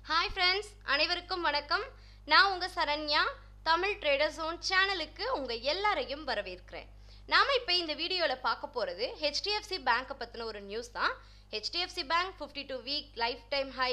hi friends அனைவருக்கும் வணக்கம் நான் உங்கள் சரண்யா தமிழ் ட்ரேடர் ஜோன் சேனலுக்கு உங்கள் எல்லாரையும் வரவேற்கிறேன் நாம் இப்போ இந்த வீடியோவில் பார்க்க போகிறது ஹெச்டிஎஃப்சி பேங்க்கை பற்றின ஒரு நியூஸ் தான் HDFC bank fifty two week lifetime high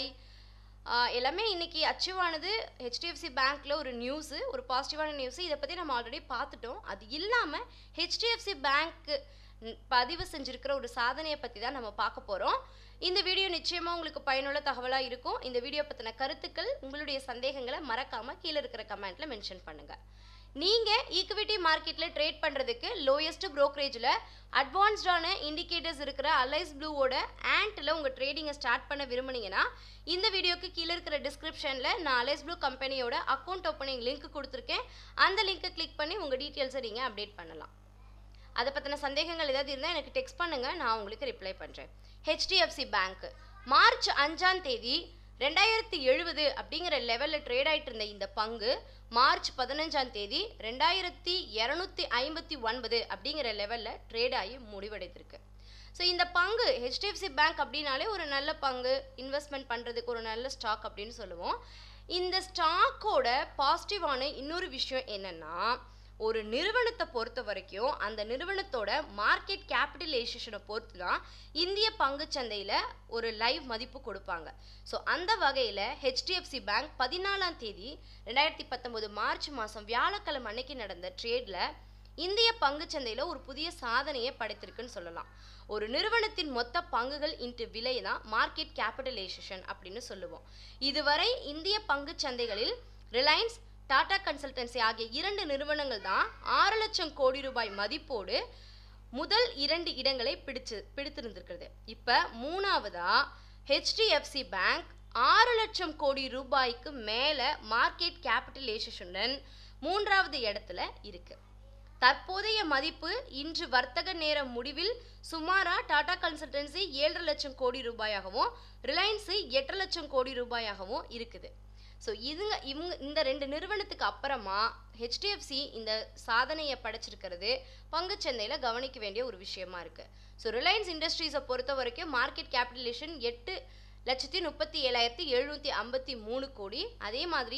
எல்லாமே இன்னைக்கு அச்சீவ் ஆனது ஹெச்டிஎஃப்சி பேங்க்கில் ஒரு நியூஸு ஒரு பாசிட்டிவான நியூஸு இதை பற்றி நம்ம ஆல்ரெடி பார்த்துட்டோம் அது இல்லாமல் ஹெச்டிஎஃப்சி பேங்க்கு பதிவு செஞ்சிருக்கிற ஒரு சாதனையை பற்றி தான் நம்ம பார்க்க போகிறோம் இந்த வீடியோ நிச்சயமாக உங்களுக்கு பயனுள்ள தகவலாக இருக்கும் இந்த வீடியோ பற்றின கருத்துக்கள் உங்களுடைய சந்தேகங்களை மறக்காமல் கீழே இருக்கிற கமெண்ட்டில் மென்ஷன் பண்ணுங்கள் நீங்கள் ஈக்விட்டி மார்க்கெட்டில் ட்ரேட் பண்ணுறதுக்கு லோயஸ்ட் ப்ரோக்கரேஜில் அட்வான்ஸ்டான இண்டிகேட்டர்ஸ் இருக்கிற அலைஸ் ப்ளூவோட ஆண்ட்டில் உங்கள் ட்ரேடிங்கை ஸ்டார்ட் பண்ண விரும்புனீங்கன்னா இந்த வீடியோக்கு கீழே இருக்கிற டிஸ்கிரிப்ஷனில் நான் அலைஸ் ப்ளூ கம்பெனியோட அக்கௌண்ட் ஓப்பனிங் லிங்க் கொடுத்துருக்கேன் அந்த லிங்க்கை கிளிக் பண்ணி உங்கள் டீட்டெயில்ஸை நீங்கள் அப்டேட் பண்ணலாம் அதை பற்றின சந்தேகங்கள் ஏதாவது இருந்தால் எனக்கு டெக்ஸ்ட் பண்ணுங்கள் நான் உங்களுக்கு ரிப்ளை பண்ணுறேன் ஹெச்டிஎஃப்சி பேங்க் மார்ச் அஞ்சாம் தேதி ரெண்டாயிரத்தி எழுபது அப்படிங்கிற லெவலில் ட்ரேட் ஆகிட்டு இருந்த இந்த பங்கு மார்ச் பதினஞ்சாம் தேதி ரெண்டாயிரத்தி இரநூத்தி ஐம்பத்தி ஒன்பது அப்படிங்கிற லெவலில் ட்ரேட் ஆகி முடிவடைந்திருக்கு ஸோ இந்த பங்கு ஹெச்டிஎஃப்சி பேங்க் அப்படின்னாலே ஒரு நல்ல பங்கு இன்வெஸ்ட்மெண்ட் பண்ணுறதுக்கு ஒரு நல்ல ஸ்டாக் அப்படின்னு சொல்லுவோம் இந்த ஸ்டாக்கோட பாசிட்டிவான இன்னொரு விஷயம் என்னென்னா ஒரு நிறுவனத்தை பொறுத்த வரைக்கும் அந்த நிறுவனத்தோட மார்க்கெட் கேபிட்டலைசேஷனை பொறுத்து தான் இந்திய சந்தையில் ஒரு லைவ் மதிப்பு கொடுப்பாங்க ஸோ அந்த வகையில் ஹெச்டிஎஃப்சி பேங்க் பதினாலாம் தேதி ரெண்டாயிரத்தி பத்தொம்போது மார்ச் மாதம் வியாழக்கிழமை அன்னைக்கு நடந்த ட்ரேடில் இந்திய சந்தையில் ஒரு புதிய சாதனையை படைத்திருக்குன்னு சொல்லலாம் ஒரு நிறுவனத்தின் மொத்த பங்குகள் இன்ட்டு விலை தான் மார்க்கெட் கேபிட்டலைசேஷன் அப்படின்னு சொல்லுவோம் இதுவரை இந்திய சந்தைகளில் ரிலையன்ஸ் டாடா கன்சல்டன்சி ஆகிய இரண்டு நிறுவனங்கள் தான் ஆறு லட்சம் கோடி ரூபாய் மதிப்போடு முதல் இரண்டு இடங்களை பிடிச்சு பிடித்திருந்திருக்கிறது இப்போ மூணாவதா ஹெச்டிஎஃப்சி பேங்க் ஆறு லட்சம் கோடி ரூபாய்க்கு மேலே மார்க்கெட் கேபிட்டலைசேஷனுடன் மூன்றாவது இடத்துல இருக்கு தற்போதைய மதிப்பு இன்று வர்த்தக நேர முடிவில் சுமாரா டாடா கன்சல்டன்சி ஏழரை லட்சம் கோடி ரூபாயாகவும் ரிலையன்ஸு எட்டு லட்சம் கோடி ரூபாயாகவும் இருக்குது ஸோ இதுங்க இவங்க இந்த ரெண்டு நிறுவனத்துக்கு அப்புறமா ஹெச்டிஎஃப்சி இந்த சாதனையை படைச்சிருக்கிறது பங்குச்சந்தையில் கவனிக்க வேண்டிய ஒரு விஷயமா இருக்குது ஸோ ரிலையன்ஸ் இண்டஸ்ட்ரீஸை பொறுத்த வரைக்கும் மார்க்கெட் கேபிட்டலேஷன் எட்டு லட்சத்தி முப்பத்தி ஏழாயிரத்தி எழுநூற்றி ஐம்பத்தி மூணு கோடி அதே மாதிரி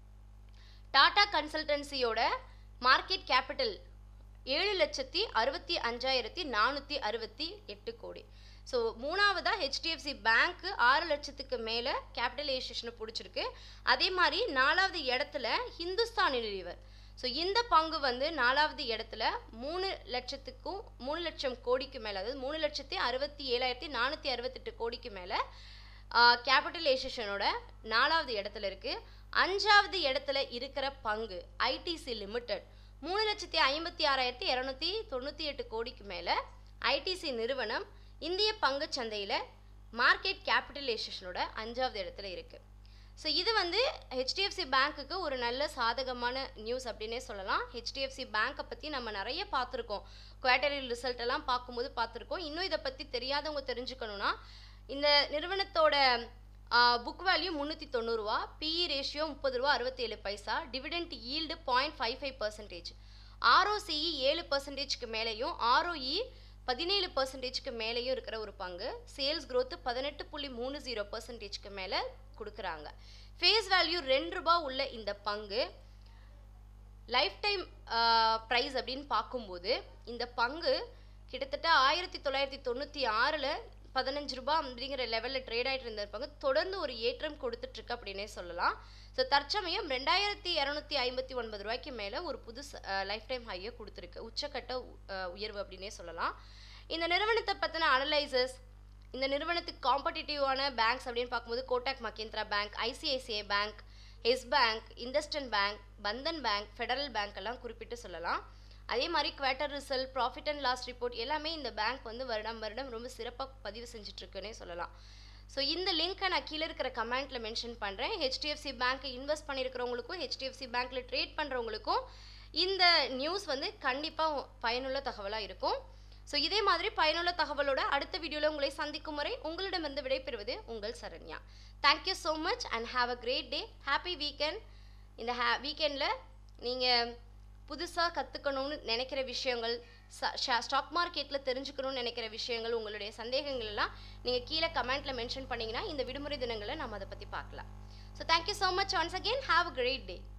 டாடா கன்சல்டன்சியோட மார்க்கெட் கேபிட்டல் ஏழு லட்சத்தி அறுபத்தி அஞ்சாயிரத்தி நானூற்றி அறுபத்தி எட்டு கோடி ஸோ மூணாவதாக ஹெச்டிஎஃப்சி பேங்க்கு ஆறு லட்சத்துக்கு மேலே கேபிட்டலைசேஷனை பிடிச்சிருக்கு அதே மாதிரி நாலாவது இடத்துல ஹிந்துஸ்தான் யூனிலிவர் ஸோ இந்த பங்கு வந்து நாலாவது இடத்துல மூணு லட்சத்துக்கும் மூணு லட்சம் கோடிக்கு மேலே அதாவது மூணு லட்சத்தி அறுபத்தி ஏழாயிரத்தி நானூற்றி அறுபத்தெட்டு கோடிக்கு மேலே கேபிட்டலைசேஷனோட நாலாவது இடத்துல இருக்குது அஞ்சாவது இடத்துல இருக்கிற பங்கு ஐடிசி லிமிடெட் மூணு லட்சத்தி ஐம்பத்தி ஆறாயிரத்தி இரநூத்தி தொண்ணூற்றி எட்டு கோடிக்கு மேலே ஐடிசி நிறுவனம் இந்திய பங்கு சந்தையில் மார்க்கெட் கேபிட்டலைசேஷனோட அஞ்சாவது இடத்துல இருக்குது ஸோ இது வந்து ஹெச்டிஎஃப்சி பேங்க்குக்கு ஒரு நல்ல சாதகமான நியூஸ் அப்படின்னே சொல்லலாம் ஹெச்டிஎஃப்சி பேங்க்கை பற்றி நம்ம நிறைய பார்த்துருக்கோம் குவார்டர்லி ரிசல்ட் எல்லாம் பார்க்கும்போது பார்த்துருக்கோம் இன்னும் இதை பற்றி தெரியாதவங்க தெரிஞ்சுக்கணுன்னா இந்த நிறுவனத்தோட புக் வேல்யூ முந்நூற்றி தொண்ணூறுரூவா பிஇ ரேஷியோ முப்பது ரூபா அறுபத்தேழு paisa dividend yield point five five percentage ROCE ஏழு பர்சன்டேஜ்க்கு மேலேயும் ஆர்ஓஇ பதினேழு பர்சன்டேஜ்க்கு மேலேயும் இருக்கிற ஒரு பங்கு சேல்ஸ் க்ரோத்து பதினெட்டு புள்ளி மூணு ஜீரோ பர்சன்டேஜ்க்கு மேலே கொடுக்குறாங்க ஃபேஸ் வேல்யூ ரெண்டு ரூபா உள்ள இந்த பங்கு லைஃப் டைம் ப்ரைஸ் அப்படின்னு பார்க்கும்போது இந்த பங்கு கிட்டத்தட்ட ஆயிரத்தி தொள்ளாயிரத்தி தொண்ணூற்றி ஆறில் பதினஞ்சு ரூபாய் அப்படிங்கிற லெவலில் ட்ரேட் ஆகிட்டு இருந்த பங்கு தொடர்ந்து ஒரு ஏற்றம் கொடுத்துட்ருக்கு அப்படின்னே சொல்லலாம் ஸோ தற்சமயம் ரெண்டாயிரத்தி இரநூத்தி ஐம்பத்தி ஒன்பது ரூபாய்க்கு மேலே ஒரு புது லைஃப் டைம் ஹையை கொடுத்துருக்கு உச்சக்கட்ட உயர்வு அப்படின்னே சொல்லலாம் இந்த நிறுவனத்தை பற்றின அனலைசஸ் இந்த நிறுவனத்துக்கு காம்படிட்டிவான பேங்க்ஸ் அப்படின்னு பார்க்கும்போது Kotak Mahindra bank ICICI bank Yes bank IndusInd bank Bandhan bank Federal bank எல்லாம் குறிப்பிட்டு சொல்லலாம் அதே மாதிரி quarter result profit and loss report எல்லாமே இந்த பேங்க் வந்து வருடம் வருடம் ரொம்ப சிறப்பாக பதிவு செஞ்சுட்ருக்குன்னே சொல்லலாம் ஸோ இந்த லிங்க்கை நான் கீழே இருக்கிற கமெண்ட்டில் மென்ஷன் பண்ணுறேன் ஹெச்டிஎஃப்சி பேங்க்கை இன்வெஸ்ட் பண்ணியிருக்கிறவங்களுக்கும் ஹெச்டிஎஃப்சி பேங்க்கில் ட்ரேட் பண்ணுறவங்களுக்கும் இந்த நியூஸ் வந்து கண்டிப்பாக பயனுள்ள தகவலாக இருக்கும் ஸோ இதே மாதிரி பயனுள்ள தகவலோட அடுத்த வீடியோவில் உங்களை சந்திக்கும் வரை உங்களிடமிருந்து விடைபெறுவது உங்கள் Saranya thank you so much and have a great day happy weekend இந்த ஹே வீக்கெண்டில் நீங்கள் புதுசாக கற்றுக்கணும்னு நினைக்கிற விஷயங்கள் ஸ்டாக் மார்க்கெட்டில் தெரிஞ்சுக்கணும்னு நினைக்கிற விஷயங்கள் உங்களுடைய சந்தேகங்கள் எல்லாம் நீங்கள் கீழே கமெண்ட்டில் மென்ஷன் பண்ணிங்கன்னா இந்த விடுமுறை தினங்களை நம்ம அதை பற்றி பார்க்கலாம் so thank you so much once again have a great day